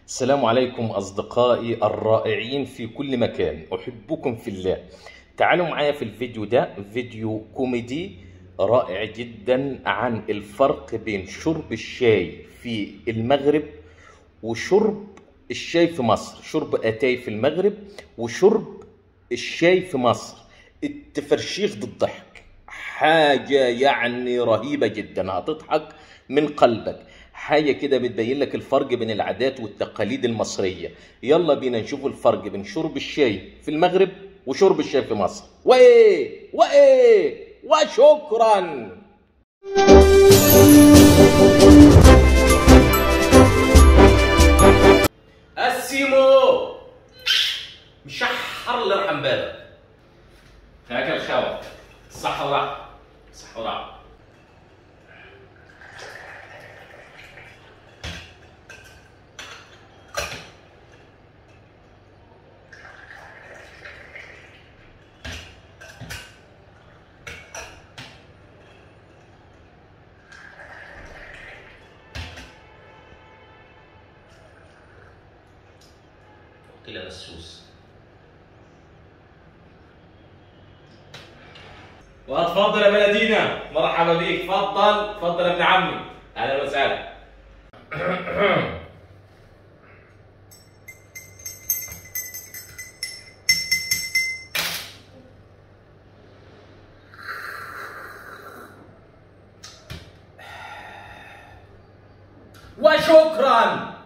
السلام عليكم أصدقائي الرائعين في كل مكان أحبكم في الله تعالوا معايا في الفيديو ده فيديو كوميدي رائع جدا عن الفرق بين شرب الشاي في المغرب وشرب الشاي في مصر شرب أتاي في المغرب وشرب الشاي في مصر التفرشيخ بالضحك حاجة يعني رهيبة جدا هتضحك من قلبك حاجة كده بتبين لك الفرق بين العادات والتقاليد المصرية يلا بينا نشوف الفرق بين شرب الشاي في المغرب وشرب الشاي في مصر وايه وايه وشكرا السيمو مشحر اللي يرحم بالك هاك الخوة صحة وراحة صحة وراحة قيل مسوس واتفضل يا بلدينا مرحبا بيك تفضل تفضل يا ابن عمي اهلا وسهلا وشكرا